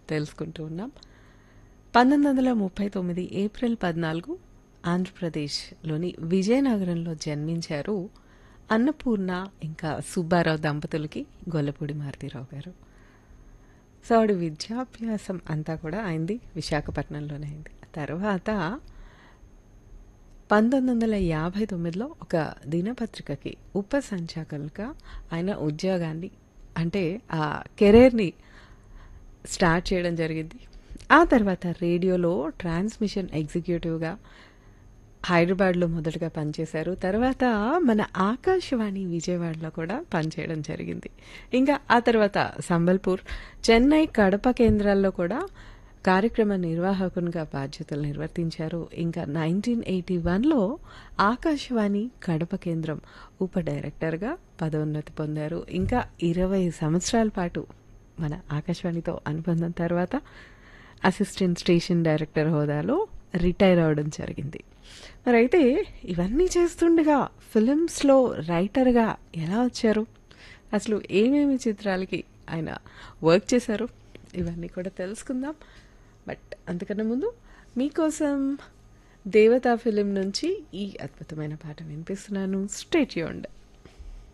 తెలుసుకుంటూ ఉన్నాం పంతొమ్మిది వందల ముప్పై తొమ్మిది ఏప్రిల్ పద్నాలుగు ఆంధ్రప్రదేశ్లోని విజయనగరంలో జన్మించారు అన్నపూర్ణ ఇంకా సుబ్బారావు దంపతులకి గొల్లపూడి మారుతీరావు గారు సో ఆవిడ విద్యాభ్యాసం అంతా కూడా అయింది విశాఖపట్నంలోనే అయింది తర్వాత పంతొమ్మిది వందల యాభై తొమ్మిదిలో ఒక దినపత్రికకి ఉప సంచాలకులుగా ఆయన ఉద్యోగాన్ని అంటే ఆ కెరీర్ని స్టార్ట్ చేయడం జరిగింది ఆ తర్వాత రేడియోలో ట్రాన్స్మిషన్ ఎగ్జిక్యూటివ్గా హైదరాబాద్లో మొదటగా పనిచేశారు తర్వాత మన ఆకాశవాణి విజయవాడలో కూడా పనిచేయడం జరిగింది ఇంకా ఆ తర్వాత సంబల్పూర్ చెన్నై కడప కేంద్రాల్లో కూడా కార్యక్రమ నిర్వాహకునిగా బాధ్యతలు నిర్వర్తించారు ఇంకా నైన్టీన్ ఎయిటీ వన్లో ఆకాశవాణి కడప కేంద్రం ఉప డైరెక్టర్గా పదోన్నతి పొందారు ఇంకా ఇరవై సంవత్సరాల పాటు మన ఆకాశవాణితో అనుబంధం తర్వాత అసిస్టెంట్ స్టేషన్ డైరెక్టర్ హోదాలో రిటైర్ అవడం జరిగింది మరి అయితే ఇవన్నీ చేస్తుండగా ఫిలిమ్స్లో రైటర్గా ఎలా వచ్చారు అసలు ఏమేమి చిత్రాలకి ఆయన వర్క్ చేశారు ఇవన్నీ కూడా తెలుసుకుందాం బట్ అంతకన్నా ముందు మీకోసం దేవతా ఫిలిం నుంచి ఈ అద్భుతమైన పాట వినిపిస్తున్నాను స్టేట్ యూండ్